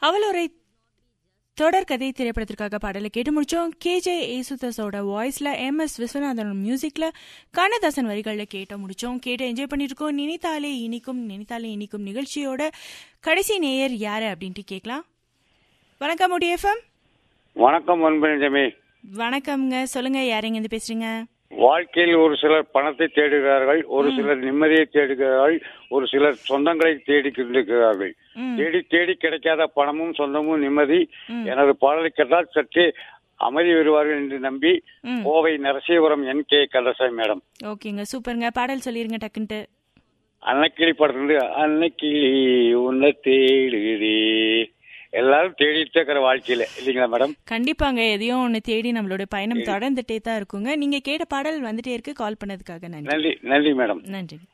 அவளோரை தொடர்கதை திரைப்படத்திற்காக பாடலை கேட்டு முடிச்சோம் கேஜே ஏசுதாஸோட வாய்ஸ்ல எம் எஸ் விஸ்வநாதன் மியூசிக்ல கண்ணதாசன் வரிகளில் கேட்ட முடிச்சோம் கேட்டு என்ஜாய் பண்ணிருக்கோம் நினைத்தாலே இனிக்கும் நினைத்தாலே இனிக்கும் நிகழ்ச்சியோட கடைசி நேயர் யாரு அப்படின்ட்டு கேட்கலாம் வணக்கம் முடிஎஃப்எம் வணக்கம் அன்பு வணக்கம்ங்க சொல்லுங்க யாருங்க இருந்து பேசுறீங்க வாழ்க்கையில் ஒரு சிலர் பணத்தை தேடுகிறார்கள் ஒரு சிலர் நிம்மதியை தேடுகிறார்கள் ஒரு சிலர் சொந்தங்களை தேடி கொண்டிருக்கிறார்கள் ம். தேடி தேடி கிடைக்காத பணமும் சொந்தமும் நிம்மதி எனது பாடலை கேட்டால் சற்றே அமைதி வருவார்கள் என்று நம்பி ம். Kovai Narasiyapuram N K Kandasamy madam ஓகேங்க சூப்பருங்க பாடல் சொல்லிருங்க டக்குன்ட்டு அன்னைக்கிளி படத்துலேருந்து அன்னைக்கிளி உன்னை தேடுதே எல்லாரும் தேடிட்டு இருக்கிற வாழ்க்கையில இல்லைங்களா மேடம் கண்டிப்பாங்க எதையும் ஒன்று தேடி நம்மளோட பயணம் தொடர்ந்துட்டே தான் இருக்குங்க நீங்க கேட்ட பாடல் வந்துட்டே இருக்கு கால் பண்ணதுக்காக நன்றி நன்றி நன்றி மேடம் நன்றி